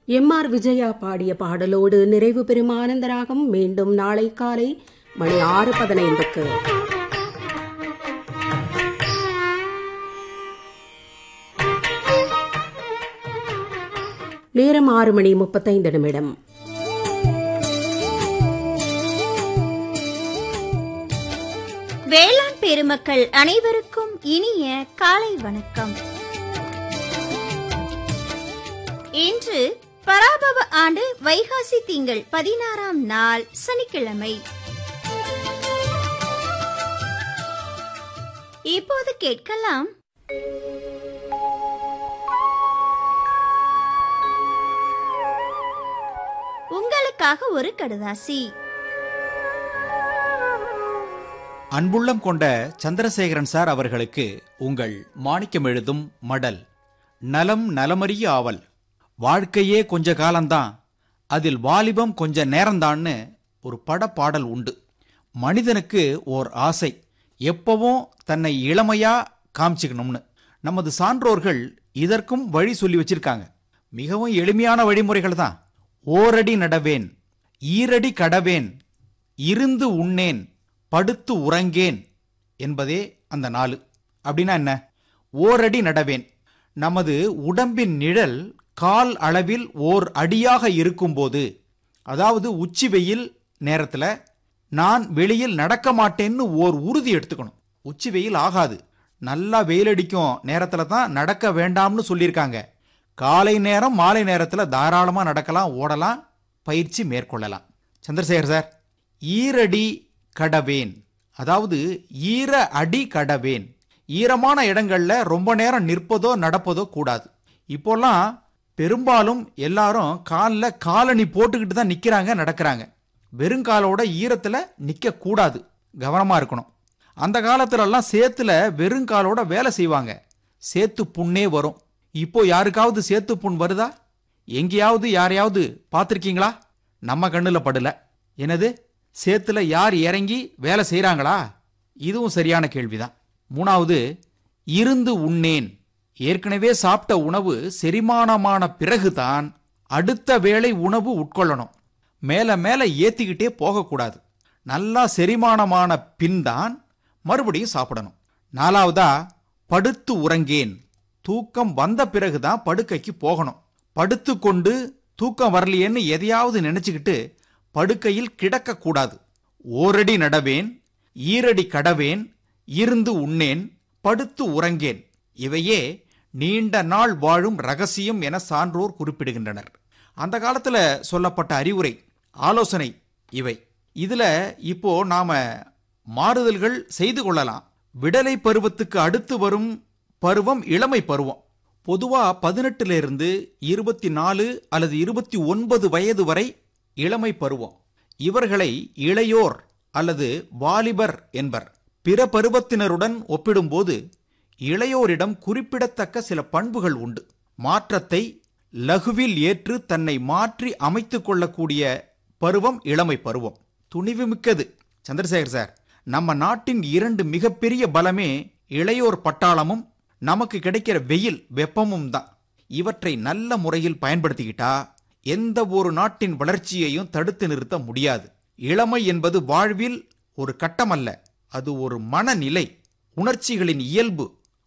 M R Vijaya பாடிய பாடலோடு நிறைவு பெறும் ஆனந்தராகம் மீண்டும் நாளை காலை மணி ஆறு பதினைந்துக்கு நேரம் ஆறு மணி முப்பத்தைந்து நிமிடம் வேளாண் பெருமக்கள் அனைவருக்கும் இனிய காலை வணக்கம் இன்று பராபவ ஆண்டு வைகாசி திங்கள் பதினாறாம் நாள் சனிக்கிழமை இப்போது கேட்கலாம் உங்களுக்காக ஒரு கடுதாசி அன்புள்ளம் கொண்ட சந்திரசேகரன் சார் அவர்களுக்கு உங்கள் மாணிக்கம் எழுதும் மடல் நலம் நலமறிய ஆவல் வாழ்க்கையே கொஞ்ச காலம்தான் அதில் வாலிபம் கொஞ்ச நேரம்தான்னு ஒரு படப்பாடல் உண்டு மனிதனுக்கு ஓர் ஆசை எப்பவும் தன்னை இளமையா காமிச்சுக்கணும்னு நமது சான்றோர்கள் இதற்கும் வழி சொல்லி வச்சிருக்காங்க மிகவும் எளிமையான வழிமுறைகள் தான் ஓரடி நடவேன் ஈரடி கடவேன் இருந்து உண்ணேன் படுத்து உறங்கேன் என்பதே அந்த நாலு அப்படின்னா என்ன ஓரடி நடவேன் நமது உடம்பின் நிழல் கால் அளவில் ஓர் அடியாக இருக்கும்போது அதாவது உச்சி வெயில் நேரத்தில் நான் வெளியில் நடக்க மாட்டேன்னு ஓர் உறுதி எடுத்துக்கணும் உச்சி வெயில் ஆகாது நல்லா வெயிலடிக்கும் நேரத்தில் தான் நடக்க வேண்டாம்னு சொல்லியிருக்காங்க காலை நேரம் மாலை நேரத்தில் தாராளமாக நடக்கலாம் ஓடலாம் பயிற்சி மேற்கொள்ளலாம் சந்திரசேகர் சார் ஈரடி கடவேன் அதாவது ஈர அடி கடவேன் ஈரமான இடங்கள்ல ரொம்ப நேரம் நிற்பதோ நடப்பதோ கூடாது இப்போல்லாம் பெரும்பாலும் எல்லாரும் காலில் காலணி போட்டுக்கிட்டு தான் நிற்கிறாங்க நடக்கிறாங்க வெறுங்காலோட ஈரத்தில் நிற்க கூடாது கவனமா இருக்கணும் அந்த காலத்துலலாம் சேத்துல வெறுங்காலோட வேலை செய்வாங்க சேத்து புண்ணே வரும் இப்போ யாருக்காவது சேத்து புண் வருதா எங்கேயாவது யாரையாவது பார்த்துருக்கீங்களா நம்ம கண்ணுல படல என்னது சேத்துல யார் இறங்கி வேலை செய்றாங்களா இதுவும் சரியான கேள்விதான் மூணாவது இருந்து உண்ணேன் ஏற்கனவே சாப்பிட்ட உணவு செரிமானமான பிறகுதான் அடுத்த வேளை உணவு உட்கொள்ளணும் மேல மேல ஏத்திக்கிட்டே போகக்கூடாது நல்லா செரிமானமான பின் தான் மறுபடியும் சாப்பிடணும் நாலாவதா படுத்து உறங்கேன் தூக்கம் வந்த பிறகுதான் படுக்கைக்கு போகணும் படுத்து கொண்டு தூக்கம் வரலையேன்னு எதையாவது நினைச்சுக்கிட்டு படுக்கையில் கிடக்கக்கூடாது ஓரடி நடவேன் ஈரடி கடவேன் இருந்து உண்ணேன் படுத்து உறங்கேன் இவையே நீண்ட நாள் வாழும் ரகசியம் என சான்றோர் குறிப்பிடுகின்றனர் அந்த காலத்துல சொல்லப்பட்ட அறிவுரை ஆலோசனை இவை இதுல இப்போ நாம மாறுதல்கள் செய்து கொள்ளலாம் விடலை பருவத்துக்கு அடுத்து வரும் பருவம் இளமை பருவம் பொதுவா பதினெட்டுல இருந்து இருபத்தி நாலு அல்லது இருபத்தி ஒன்பது வயது வரை இளமை பருவம் இவர்களை இளையோர் அல்லது வாலிபர் என்பர் பிற பருவத்தினருடன் ஒப்பிடும்போது இளையோரிடம் குறிப்பிடத்தக்க சில பண்புகள் உண்டு மாற்றத்தை லகுவில் ஏற்று தன்னை மாற்றி அமைத்துக் கொள்ளக்கூடிய பருவம் இளமை பருவம் துணிவு மிக்கது சந்திரசேகர் சார் நம்ம நாட்டின் இரண்டு மிகப்பெரிய பலமே இளையோர் பட்டாளமும் நமக்கு கிடைக்கிற வெயில் வெப்பமும் தான் இவற்றை நல்ல முறையில் பயன்படுத்திக்கிட்டா எந்த ஒரு நாட்டின் வளர்ச்சியையும் தடுத்து நிறுத்த முடியாது இளமை என்பது வாழ்வில் ஒரு கட்டமல்ல அது ஒரு மனநிலை உணர்ச்சிகளின் இயல்பு